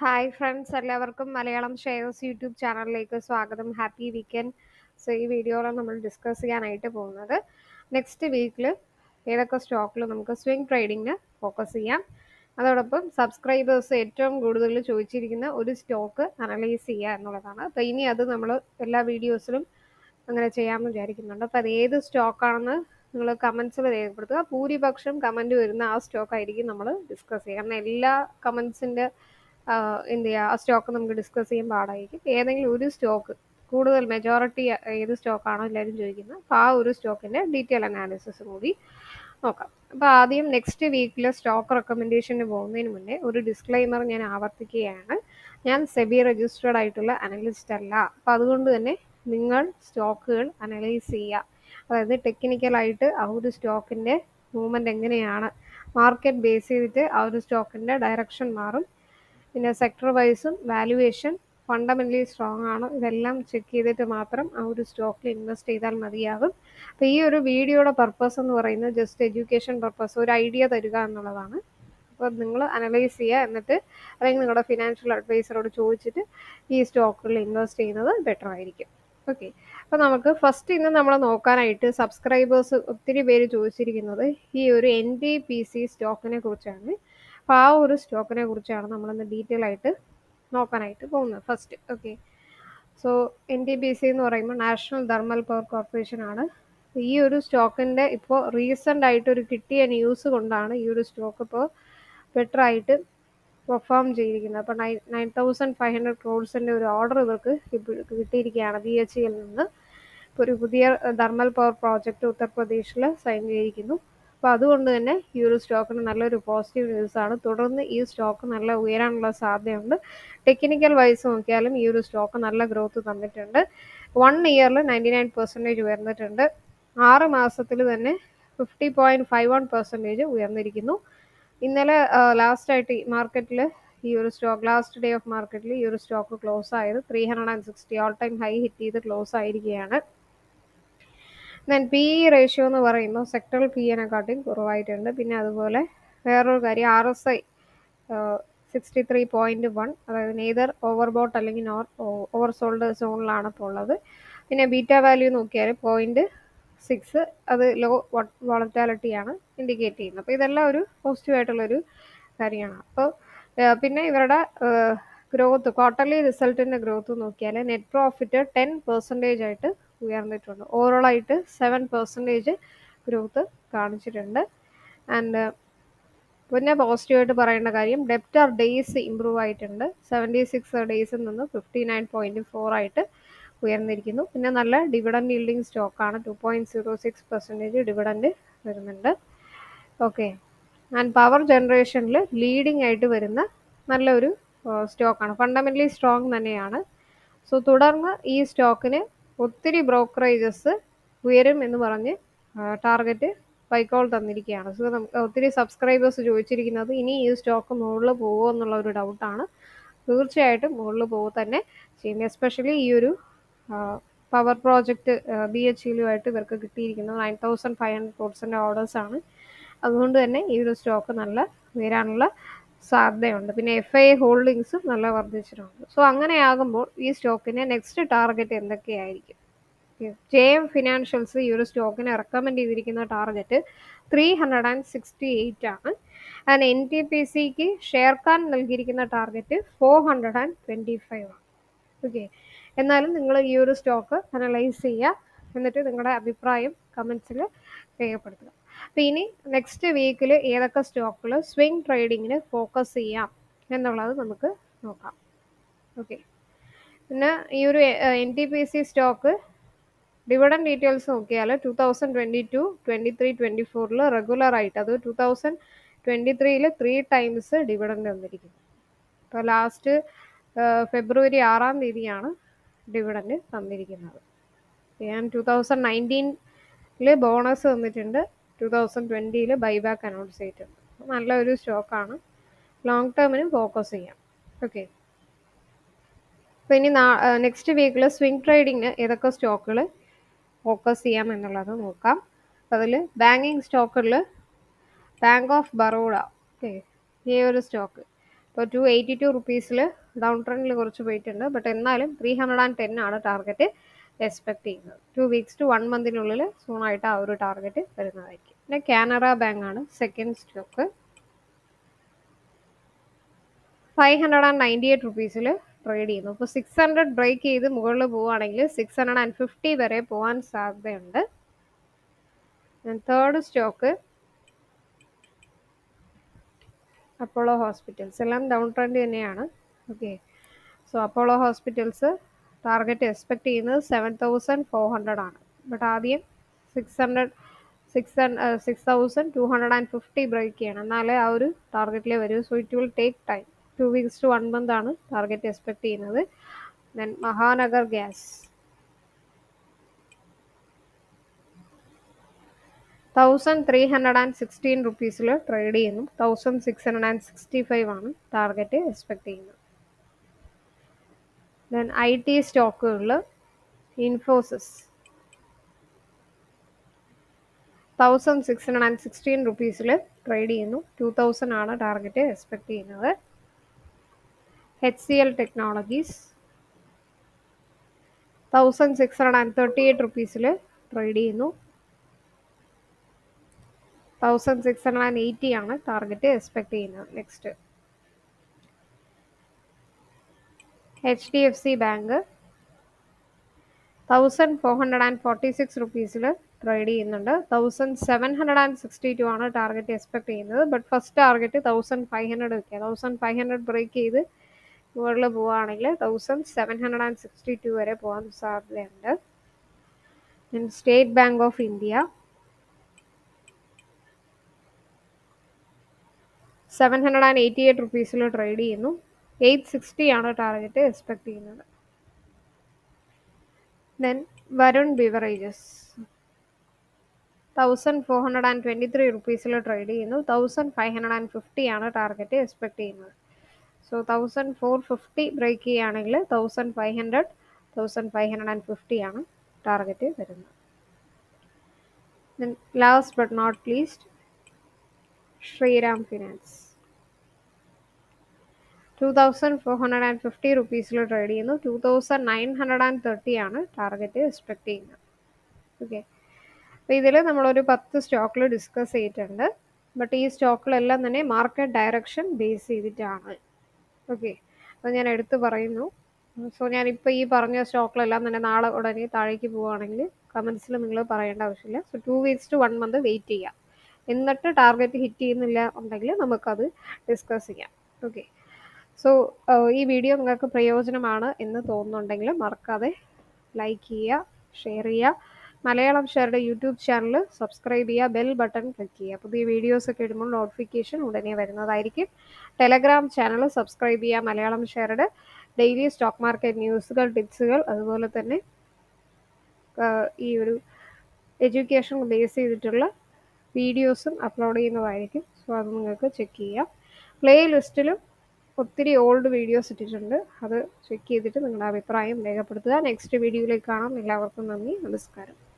hi friends എല്ലാവർക്കും Malayalam shares YouTube ചാനലിലേക്ക് സ്വാഗതം ഹാപ്പി വീക്കെൻഡ് സോ ഈ വീഡിയോയിൽ നമ്മൾ ഡിസ്കസ് ചെയ്യാനായിട്ട് പോകുന്നത് നെക്സ്റ്റ് വീക്കിൽ ഏതൊക്കെ സ്റ്റോക്കിൽ നമുക്ക് സ്വിംഗ് ട്രേഡിങ്ങിന് ഫോക്കസ് ചെയ്യാം അതോടൊപ്പം സബ്സ്ക്രൈബേഴ്സ് ഏറ്റവും കൂടുതൽ ചോദിച്ചിരിക്കുന്ന ഒരു സ്റ്റോക്ക് അനലൈസ് ചെയ്യുക എന്നുള്ളതാണ് അപ്പോൾ ഇനി അത് നമ്മൾ എല്ലാ വീഡിയോസിലും അങ്ങനെ ചെയ്യാമെന്ന് വിചാരിക്കുന്നുണ്ട് അപ്പോൾ അത് ഏത് സ്റ്റോക്കാണെന്ന് നിങ്ങൾ കമൻസിൽ രേഖപ്പെടുത്തുക ഭൂരിപക്ഷം കമൻറ്റ് വരുന്ന ആ സ്റ്റോക്ക് ആയിരിക്കും നമ്മൾ ഡിസ്കസ് ചെയ്യുക കാരണം എല്ലാ കമൻസിൻ്റെ എന്ത് ചെയ്യുക ആ സ്റ്റോക്ക് നമുക്ക് ഡിസ്കസ് ചെയ്യാൻ പാടായിരിക്കും ഏതെങ്കിലും ഒരു സ്റ്റോക്ക് കൂടുതൽ മെജോറിറ്റി ഏത് സ്റ്റോക്കാണോ എല്ലാവരും ചോദിക്കുന്നത് അപ്പോൾ ആ ഒരു സ്റ്റോക്കിൻ്റെ ഡീറ്റെയിൽ അനാലിസിസ് കൂടി നോക്കാം അപ്പോൾ ആദ്യം നെക്സ്റ്റ് വീക്കിലെ സ്റ്റോക്ക് റെക്കമെൻഡേഷന് പോകുന്നതിന് മുന്നേ ഒരു ഡിസ്ക്ലൈമർ ഞാൻ ആവർത്തിക്കുകയാണ് ഞാൻ സെബി രജിസ്റ്റേർഡ് ആയിട്ടുള്ള അനലിസ്റ്റ് അല്ല അപ്പോൾ അതുകൊണ്ട് തന്നെ നിങ്ങൾ സ്റ്റോക്കുകൾ അനലൈസ് ചെയ്യുക അതായത് ടെക്നിക്കലായിട്ട് ആ ഒരു സ്റ്റോക്കിൻ്റെ മൂവ്മെൻറ്റ് എങ്ങനെയാണ് മാർക്കറ്റ് ബേസ് ചെയ്തിട്ട് ആ ഒരു സ്റ്റോക്കിൻ്റെ ഡയറക്ഷൻ മാറും പിന്നെ സെക്ടർ വൈസും വാല്യുവേഷൻ ഫണ്ടമെൻ്റലി സ്ട്രോങ് ആണോ ഇതെല്ലാം ചെക്ക് ചെയ്തിട്ട് മാത്രം ആ ഒരു സ്റ്റോക്കിൽ ഇൻവെസ്റ്റ് ചെയ്താൽ മതിയാകും അപ്പോൾ ഈ ഒരു വീഡിയോയുടെ പർപ്പസ് എന്ന് പറയുന്നത് ജസ്റ്റ് എഡ്യൂക്കേഷൻ പർപ്പസ് ഒരു ഐഡിയ തരിക എന്നുള്ളതാണ് അപ്പോൾ നിങ്ങൾ അനലൈസ് ചെയ്യുക എന്നിട്ട് അല്ലെങ്കിൽ നിങ്ങളുടെ ഫിനാൻഷ്യൽ അഡ്വൈസറോട് ചോദിച്ചിട്ട് ഈ സ്റ്റോക്കുകളിൽ ഇൻവെസ്റ്റ് ചെയ്യുന്നത് ബെറ്റർ ആയിരിക്കും ഓക്കെ അപ്പോൾ നമുക്ക് ഫസ്റ്റ് ഇന്ന് നമ്മൾ നോക്കാനായിട്ട് സബ്സ്ക്രൈബേഴ്സ് ഒത്തിരി പേര് ചോദിച്ചിരിക്കുന്നത് ഈ ഒരു എൻ ഡി പി സി സ്റ്റോക്കിനെ കുറിച്ചാണ് അപ്പോൾ ആ ഒരു സ്റ്റോക്കിനെ കുറിച്ചാണ് നമ്മളിന്ന് ഡീറ്റെയിൽ ആയിട്ട് നോക്കാനായിട്ട് പോകുന്നത് first okay so N D B C എന്ന് പറയുമ്പോൾ നാഷണൽ തെർമൽ പവർ കോർപ്പറേഷൻ ആണ് ഈ ഒരു സ്റ്റോക്കിൻ്റെ ഇപ്പോൾ റീസെൻ്റ് ആയിട്ട് ഒരു കിട്ടിയ ന്യൂസ് കൊണ്ടാണ് ഈ ഒരു സ്റ്റോക്ക് ഇപ്പോൾ ബെറ്റർ ആയിട്ട് പെർഫോം ചെയ്തിരിക്കുന്നത് അപ്പോൾ nine nine thousand five hundred ക്രോഡ്സിൻ്റെ ഒരു ഓർഡർ ഇവർക്ക് കിട്ടിയിരിക്കുകയാണ് ബി എച്ച് ഇയിൽ നിന്ന് ഇപ്പോൾ ഒരു പുതിയ തെർമൽ പവർ പ്രോജക്റ്റ് ഉത്തർപ്രദേശിൽ സൈൻ ചെയ്തിരിക്കുന്നു അപ്പോൾ അതുകൊണ്ട് തന്നെ ഈ ഒരു സ്റ്റോക്കിന് നല്ലൊരു പോസിറ്റീവ് ന്യൂസ് ആണ് തുടർന്ന് ഈ സ്റ്റോക്ക് നല്ല ഉയരാനുള്ള സാധ്യതയുണ്ട് ടെക്നിക്കൽ വൈസ് നോക്കിയാലും ഈ ഒരു സ്റ്റോക്ക് നല്ല ഗ്രോത്ത് തന്നിട്ടുണ്ട് വൺ ഇയറിൽ നയൻറ്റി നയൻ പെർസെൻറ്റേജ് ഉയർന്നിട്ടുണ്ട് ആറ് മാസത്തിൽ തന്നെ fifty point five one percentage ഉയർന്നിരിക്കുന്നു ഇന്നലെ ലാസ്റ്റായിട്ട് മാർക്കറ്റിൽ ഈ ഒരു സ്റ്റോക്ക് ലാസ്റ്റ് ഡേ ഓഫ് മാർക്കറ്റിൽ ഈ ഒരു സ്റ്റോക്ക് ക്ലോസ് ആയത് three hundred and sixty all time high hit ചെയ്ത് ക്ലോസ് ആയിരിക്കുകയാണ് ദെൻ പി ഇ റേഷ്യോ എന്ന് പറയുമ്പോൾ സെക്ടറൽ പി എനെക്കാട്ടിയും കുറവായിട്ടുണ്ട് പിന്നെ അതുപോലെ വേറൊരു കാര്യം R S I sixty three point one അതായത് നെയ്തർ ഓവർ ബോട്ട് അല്ലെങ്കിൽ നോർ ഓവർ സോൾഡ് സോണിലാണ് ഇപ്പോൾ ഉള്ളത് പിന്നെ ബീറ്റ വാല്യൂ നോക്കിയാൽ പോയിൻറ്റ് സിക്സ് അത് ലോ വോളറ്റാലിറ്റിയാണ് ഇൻഡിക്കേറ്റ് ചെയ്യുന്നത് അപ്പോൾ ഇതെല്ലാം ഒരു പോസിറ്റീവ് ആയിട്ടുള്ളൊരു കാര്യമാണ് അപ്പോൾ പിന്നെ ഇവരുടെ ഗ്രോത്ത് ക്വാർട്ടർലി റിസൾട്ടിൻ്റെ ഗ്രോത്ത് നോക്കിയാൽ നെറ്റ് പ്രോഫിറ്റ് ടെൻ പെർസെൻറ്റേജ് ആയിട്ട് ഉയർന്നിട്ടുണ്ട് ഓവറോൾ ആയിട്ട് സെവൻ പെർസെൻറ്റേജ് ഗ്രോത്ത് കാണിച്ചിട്ടുണ്ട് ആൻഡ് പിന്നെ പോസിറ്റീവായിട്ട് പറയേണ്ട കാര്യം ഡെപ്റ്റർ ഡേയ്സ് ഇമ്പ്രൂവ് ആയിട്ടുണ്ട് സെവൻറ്റി സിക്സ് ഡേയ്സിൽ നിന്ന് ഫിഫ്റ്റി നയൻ പോയിൻറ്റ് ഫോർ ആയിട്ട് ഉയർന്നിരിക്കുന്നു പിന്നെ നല്ല ഡിവിഡൻഡ് ഈൽഡിങ് സ്റ്റോക്കാണ് two point zero six percentage dividend വരുന്നുണ്ട് ഓക്കെ ആൻഡ് പവർ ജനറേഷനിൽ ലീഡിംഗ് ആയിട്ട് വരുന്ന നല്ലൊരു സ്റ്റോക്കാണ് ഫണ്ടമെൻ്റലി സ്ട്രോങ് തന്നെയാണ് സോ തുടർന്ന് ഈ സ്റ്റോക്കിന് ഒത്തിരി ബ്രോക്കറേജസ് ഉയരും എന്ന് പറഞ്ഞ് ടാർഗറ്റ് ബൈക്കോൾ തന്നിരിക്കുകയാണ് സോ നമുക്ക് ഒത്തിരി സബ്സ്ക്രൈബേഴ്സ് ചോദിച്ചിരിക്കുന്നത് ഇനി ഈ സ്റ്റോക്ക് മുകളിൽ പോകുമോ എന്നുള്ള ഒരു ഡൗട്ടാണ് തീർച്ചയായിട്ടും മുകളിൽ പോകും തന്നെ ചെയ്യും എസ്പെഷ്യലി ഈ ഒരു പവർ പ്രോജക്റ്റ് ബി എച്ച് ഇയിലുമായിട്ട് ഇവർക്ക് കിട്ടിയിരിക്കുന്നത് നയൻ തൗസൻഡ് ഫൈവ് ഹൺഡ്രഡ് കോഡ്സിൻ്റെ ഓർഡേഴ്സാണ് അതുകൊണ്ട് തന്നെ ഈ ഒരു സ്റ്റോക്ക് നല്ല ഉയരാനുള്ള സാധ്യതയുണ്ട് പിന്നെ എഫ് ഐ ഹോൾഡിങ്സ് നല്ല വർദ്ധിച്ചിട്ടുണ്ട് സോ അങ്ങനെയാകുമ്പോൾ ഈ സ്റ്റോക്കിൻ്റെ നെക്സ്റ്റ് ടാർഗറ്റ് എന്തൊക്കെയായിരിക്കും ജെ എം ഫിനാൻഷ്യൽസ് ഈ ഒരു സ്റ്റോക്കിനെ റെക്കമെൻഡ് ചെയ്തിരിക്കുന്ന target three hundred and sixty eight ആണ് ആൻഡ് എൻ ടി പി സിക്ക് ഷെയർ ഖാൻ നൽകിയിരിക്കുന്ന target four hundred and twenty five ആണ് ഓക്കെ എന്നാലും നിങ്ങൾ ഈ ഒരു സ്റ്റോക്ക് അനലൈസ് ചെയ്യുക എന്നിട്ട് നിങ്ങളുടെ അഭിപ്രായം കമൻസിൽ രേഖപ്പെടുത്തുക അപ്പോൾ ഇനി നെക്സ്റ്റ് വീക്കിൽ ഏതൊക്കെ സ്റ്റോക്കുകൾ സ്വിംഗ് ട്രേഡിങ്ങിന് ഫോക്കസ് ചെയ്യാം എന്നുള്ളത് നമുക്ക് നോക്കാം ഓക്കെ പിന്നെ ഈ ഒരു N T P C stock dividend details നോക്കിയാൽ two thousand twenty two twenty three twenty ഫോറിൽ റെഗുലർ ആയിട്ട് അത് ടു തൗസൻഡ് ട്വൻറ്റി ത്രീയിൽ ത്രീ ടൈംസ് ഡിവിഡൻഡ് വന്നിരിക്കുന്നു അപ്പോൾ ലാസ്റ്റ് ഫെബ്രുവരി ആറാം തീയതിയാണ് ഡിവിഡൻഡ് തന്നിരിക്കുന്നത് ഞാൻ ടു തൗസൻഡ് നയൻറ്റീനിൽ ബോണസ് തന്നിട്ടുണ്ട് ടു തൗസൻഡ് ട്വൻറ്റിയിൽ ബൈബാക്ക് അനൗൺസ് ചെയ്തിട്ടുണ്ട് നല്ലൊരു സ്റ്റോക്കാണ് ലോങ് ടേമിന് ഫോക്കസ് ചെയ്യാം ഓക്കെ അപ്പോൾ ഇനി നെക്സ്റ്റ് വീക്കിൽ സ്വിംഗ് ട്രേഡിങ്ങിന് ഏതൊക്കെ സ്റ്റോക്കുകൾ ഫോക്കസ് ചെയ്യാം എന്നുള്ളത് നോക്കാം അതിൽ ബാങ്കിങ് സ്റ്റോക്കുകളിൽ ബാങ്ക് ഓഫ് ബറോഡ ഓക്കെ ഈ ഒരു സ്റ്റോക്ക് ഇപ്പോൾ ടു എയ്റ്റി ടു റുപ്പീസിൽ ഡൗൺ ട്രെൻഡിൽ കുറച്ച് പോയിട്ടുണ്ട് ബട്ട് എന്നാലും ത്രീ ഹൺഡ്രഡ് ആൻഡ് ടെൻ ആണ് ടാർഗറ്റ് എക്സ്പെക്ട് ചെയ്യുന്നത് ടു വീക്സ് ടു വൺ മന്തിനുള്ളിൽ സൂണായിട്ട് ആ ഒരു ടാർഗറ്റ് വരുന്നതായിരിക്കും പിന്നെ കാനറ ബാങ്ക് ആണ് second stock five hundred and ninety eight റുപ്പീസിൽ ട്രേഡ് ചെയ്യുന്നു ഇപ്പോൾ സിക്സ് ഹൺഡ്രഡ് ബ്രേക്ക് ചെയ്ത് മുകളിൽ പോവുകയാണെങ്കിൽ സിക്സ് ഹൺഡ്രഡ് ആൻഡ് ഫിഫ്റ്റി വരെ പോകാൻ സാധ്യതയുണ്ട് തേർഡ് സ്റ്റോക്ക് അപ്പോളോ ഹോസ്പിറ്റൽസ് എല്ലാം ഡൗൺ ട്രെൻഡ് തന്നെയാണ് okay so Apollo hospitals target expect ചെയ്യുന്നത് സെവൻ തൗസൻഡ് ഫോർ ഹൺഡ്രഡ് ആണ് ബട്ട് ആദ്യം six hundred six six thousand two hundred and fifty break ചെയ്യണം എന്നാലേ ആ ഒരു ടാർഗറ്റിൽ വരൂ so it will take time two weeks to one month ആണ് ടാർഗറ്റ് എക്സ്പെക്ട് ചെയ്യുന്നത് then Mahanagar gas thousand three hundred and sixteen റുപ്പീസിൽ ട്രേഡ് ചെയ്യുന്നു thousand six hundred and sixty five ആണ് ടാർഗറ്റ് എക്സ്പെക്ട് ചെയ്യുന്നത് ദെൻ ഐ ടി സ്റ്റോക്കുകളിൽ Infosys thousand six hundred and sixteen റുപ്പീസിൽ trade ചെയ്യുന്നു two thousand ആണ് ടാർഗറ്റ് എക്സ്പെക്ട് ചെയ്യുന്നത് H C L technologies thousand six hundred and thirty eight റുപ്പീസിൽ trade ചെയ്യുന്നു thousand six hundred and eighty ആണ് target expect ചെയ്യുന്നത് next H D F C bank thousand four hundred and forty six റുപ്പീസിൽ trade ചെയ്യുന്നുണ്ട് thousand seven hundred and sixty two ആണ് target expect ചെയ്യുന്നത് but first target thousand five hundred വെക്കുക thousand five hundred break ചെയ്ത് മുകളിൽ പോവുകയാണെങ്കിൽ thousand seven hundred and sixty two വരെ പോകാൻ സാധ്യതയുണ്ട് state bank of India seven hundred and eighty eight റുപ്പീസിൽ ട്രേഡ് ചെയ്യുന്നു എയ്റ്റ് സിക്സ്റ്റി ആണ് ടാർഗറ്റ് എക്സ്പെക്ട് ചെയ്യുന്നത് then Varun beverages thousand four hundred and twenty three റുപ്പീസിൽ ട്രേഡ് ചെയ്യുന്നു thousand five hundred and fifty ആണ് ടാർഗറ്റ് എക്സ്പെക്ട് ചെയ്യുന്നത് so thousand four fifty break ചെയ്യുകയാണെങ്കിൽ thousand five hundred thousand five hundred and fifty ആണ് target വരുന്നത് then last but not least Shriram finance two thousand four hundred and fifty റുപ്പീസിൽ trade ചെയ്യുന്നു two thousand nine hundred and thirty ആണ് target expect ചെയ്യുന്നത് okay അപ്പോൾ ഇതിൽ നമ്മളൊരു പത്ത് സ്റ്റോക്കിൽ ഡിസ്കസ് ചെയ്തിട്ടുണ്ട് ബട്ട് ഈ സ്റ്റോക്കിലെല്ലാം തന്നെ മാർക്കറ്റ് ഡയറക്ഷൻ ബേസ് ചെയ്തിട്ടാണ് ഓക്കെ അപ്പോൾ ഞാൻ എടുത്തു പറയുന്നു സോ ഞാനിപ്പോൾ ഈ പറഞ്ഞ സ്റ്റോക്കിലെല്ലാം തന്നെ നാളെ ഉടനെ താഴേക്ക് പോവുകയാണെങ്കിൽ കമൻസിൽ നിങ്ങൾ പറയേണ്ട ആവശ്യമില്ല so two weeks to one month wait ചെയ്യാം എന്നിട്ട് ടാർഗറ്റ് ഹിറ്റ് ചെയ്യുന്നില്ല ഉണ്ടെങ്കിൽ നമുക്കത് ഡിസ്കസ് ചെയ്യാം ഓക്കെ സോ ഈ വീഡിയോ നിങ്ങൾക്ക് പ്രയോജനമാണ് എന്ന് തോന്നുന്നുണ്ടെങ്കിൽ മറക്കാതെ ലൈക്ക് ചെയ്യുക ഷെയർ ചെയ്യുക മലയാളം ഷെയറുടെ യൂട്യൂബ് ചാനൽ സബ്സ്ക്രൈബ് ചെയ്യുക ബെൽ ബട്ടൺ ക്ലിക്ക് ചെയ്യുക പുതിയ വീഡിയോസ് ഒക്കെ ഇടുമ്പോൾ നോട്ടിഫിക്കേഷൻ ഉടനെ വരുന്നതായിരിക്കും ടെലഗ്രാം ചാനൽ സബ്സ്ക്രൈബ് ചെയ്യുക മലയാളം ഷെയറുടെ ഡെയിലി സ്റ്റോക്ക് മാർക്കറ്റ് ന്യൂസുകൾ ടിപ്സുകൾ അതുപോലെ തന്നെ ഈ ഒരു എഡ്യൂക്കേഷൻ ബേസ് ചെയ്തിട്ടുള്ള വീഡിയോസും അപ്ലോഡ് ചെയ്യുന്നതായിരിക്കും സോ അത് നിങ്ങൾക്ക് ചെക്ക് ചെയ്യാം പ്ലേ ലിസ്റ്റിലും ഒത്തിരി ഓൾഡ് വീഡിയോസ് ഇട്ടിട്ടുണ്ട് അത് ചെക്ക് ചെയ്തിട്ട് നിങ്ങളുടെ അഭിപ്രായം രേഖപ്പെടുത്തുക നെക്സ്റ്റ് വീഡിയോയിലേക്ക് കാണാം എല്ലാവർക്കും നന്ദി നമസ്കാരം